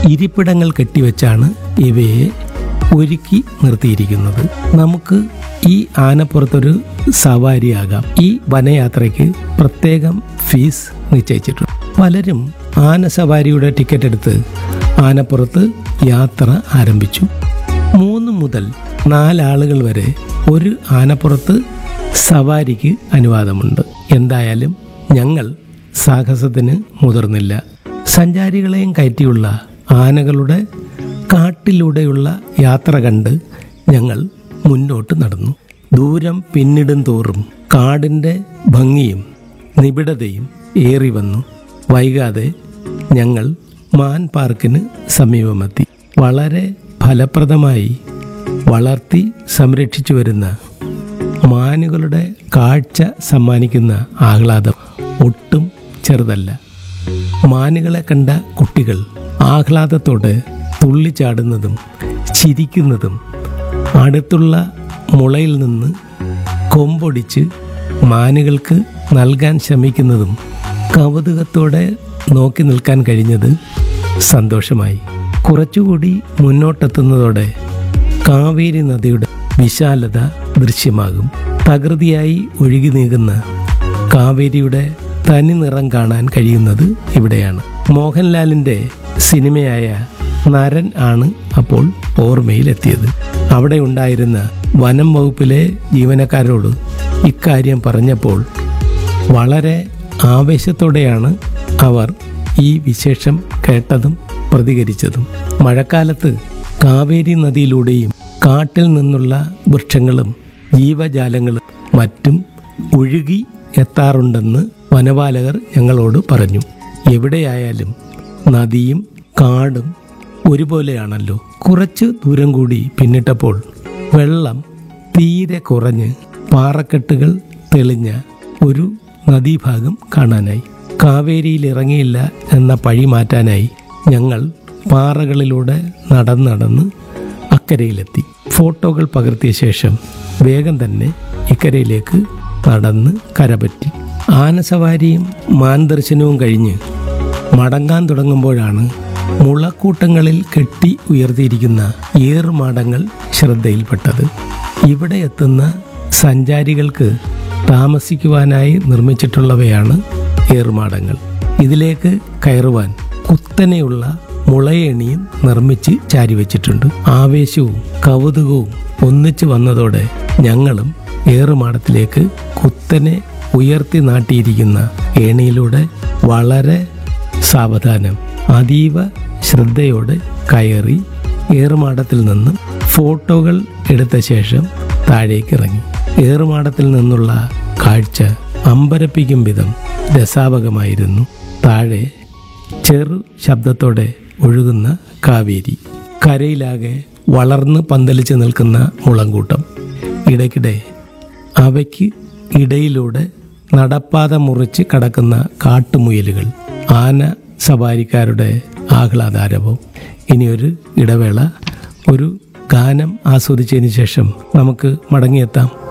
ഇരിപ്പിടങ്ങൾ കെട്ടിവെച്ചാണ് ഇവയെ ഒരുക്കി നിർത്തിയിരിക്കുന്നത് നമുക്ക് ഈ ആനപ്പുറത്തൊരു സവാരിയാകാം ഈ വനയാത്രയ്ക്ക് പ്രത്യേകം ഫീസ് നിശ്ചയിച്ചിട്ടുണ്ട് പലരും ആന സവാരിയുടെ ടിക്കറ്റ് എടുത്ത് ആനപ്പുറത്ത് യാത്ര ആരംഭിച്ചു മൂന്ന് മുതൽ നാലാളുകൾ വരെ ഒരു ആനപ്പുറത്ത് സവാരിക്ക് അനുവാദമുണ്ട് എന്തായാലും ഞങ്ങൾ സാഹസത്തിന് മുതിർന്നില്ല സഞ്ചാരികളെയും കയറ്റിയുള്ള ആനകളുടെ കാട്ടിലൂടെയുള്ള യാത്ര കണ്ട് ഞങ്ങൾ മുന്നോട്ട് നടന്നു ദൂരം പിന്നിടും തോറും കാടിൻ്റെ ഭംഗിയും നിബിഡതയും ഏറി വന്നു വൈകാതെ ഞങ്ങൾ മാൻ പാർക്കിന് സമീപമെത്തി വളരെ ഫലപ്രദമായി വളർത്തി സംരക്ഷിച്ചു വരുന്ന മാനുകളുടെ കാഴ്ച സമ്മാനിക്കുന്ന ആഹ്ലാദം ഒട്ടും ചെറുതല്ല മാനുകളെ കണ്ട കുട്ടികൾ ആഹ്ലാദത്തോടെ തുള്ളിച്ചാടുന്നതും ചിരിക്കുന്നതും അടുത്തുള്ള മുളയിൽ നിന്ന് കൊമ്പൊടിച്ച് മാനുകൾക്ക് നൽകാൻ ശ്രമിക്കുന്നതും കൗതുകത്തോടെ നോക്കി നിൽക്കാൻ കഴിഞ്ഞത് സന്തോഷമായി കുറച്ചുകൂടി മുന്നോട്ടെത്തുന്നതോടെ കാവേരി നദിയുടെ വിശാലത ദൃശ്യമാകും തകൃതിയായി ഒഴുകി നീങ്ങുന്ന കാവേരിയുടെ തനി നിറം കാണാൻ കഴിയുന്നത് ഇവിടെയാണ് മോഹൻലാലിൻ്റെ സിനിമയായ നരൻ ആണ് അപ്പോൾ ഓർമ്മയിലെത്തിയത് അവിടെ ഉണ്ടായിരുന്ന വനം വകുപ്പിലെ ജീവനക്കാരോട് ഇക്കാര്യം പറഞ്ഞപ്പോൾ വളരെ ആവേശത്തോടെയാണ് അവർ ഈ വിശേഷം കേട്ടതും പ്രതികരിച്ചതും മഴക്കാലത്ത് കാവേരി നദിയിലൂടെയും കാട്ടിൽ നിന്നുള്ള വൃക്ഷങ്ങളും ജീവജാലങ്ങളും മറ്റും ഒഴുകി എത്താറുണ്ടെന്ന് വനപാലകർ ഞങ്ങളോട് പറഞ്ഞു എവിടെയായാലും നദിയും കാടും ഒരുപോലെയാണല്ലോ കുറച്ച് ദൂരം കൂടി പിന്നിട്ടപ്പോൾ വെള്ളം തീരെ കുറഞ്ഞ് പാറക്കെട്ടുകൾ തെളിഞ്ഞ ഒരു നദീഭാഗം കാണാനായി കാവേരിയിൽ ഇറങ്ങിയില്ല എന്ന പഴി മാറ്റാനായി ഞങ്ങൾ പാറകളിലൂടെ നടന്നടന്ന് അക്കരയിലെത്തി ഫോട്ടോകൾ പകർത്തിയ ശേഷം വേഗം തന്നെ ഇക്കരയിലേക്ക് നടന്ന് കരപറ്റി ആനസവാരിയും മാൻ ദർശനവും കഴിഞ്ഞ് മടങ്ങാൻ തുടങ്ങുമ്പോഴാണ് മുളക്കൂട്ടങ്ങളിൽ കെട്ടി ഉയർത്തിയിരിക്കുന്ന ഏറുമാടങ്ങൾ ശ്രദ്ധയിൽപ്പെട്ടത് ഇവിടെ എത്തുന്ന സഞ്ചാരികൾക്ക് താമസിക്കുവാനായി നിർമ്മിച്ചിട്ടുള്ളവയാണ് ഏറുമാടങ്ങൾ ഇതിലേക്ക് കയറുവാൻ കുത്തനെയുള്ള മുളയണിയും നിർമ്മിച്ച് ചാരിവെച്ചിട്ടുണ്ട് ആവേശവും കൗതുകവും ഒന്നിച്ചു വന്നതോടെ ഞങ്ങളും ഏറുമാടത്തിലേക്ക് കുത്തനെ ഉയർത്തി നാട്ടിയിരിക്കുന്ന ഏണിയിലൂടെ വളരെ സാവധാനം അതീവ ശ്രദ്ധയോടെ കയറി ഏറുമാടത്തിൽ നിന്നും ഫോട്ടോകൾ എടുത്ത ശേഷം താഴേക്ക് ഇറങ്ങി ഏറുമാടത്തിൽ നിന്നുള്ള കാഴ്ച അമ്പരപ്പിക്കും വിധം രസാവകമായിരുന്നു താഴെ ചെറു ശബ്ദത്തോടെ ഒഴുകുന്ന കാവേരി കരയിലാകെ വളർന്ന് പന്തലിച്ച് നിൽക്കുന്ന മുളങ്കൂട്ടം ഇടയ്ക്കിടെ അവയ്ക്ക് ഇടയിലൂടെ നടപ്പാത മുറിച്ച് കടക്കുന്ന കാട്ടുമുയലുകൾ ആന സവാരിക്കാരുടെ ആഹ്ലാദാരവം ഇനിയൊരു ഇടവേള ഒരു ഗാനം ആസ്വദിച്ചതിന് ശേഷം നമുക്ക് മടങ്ങിയെത്താം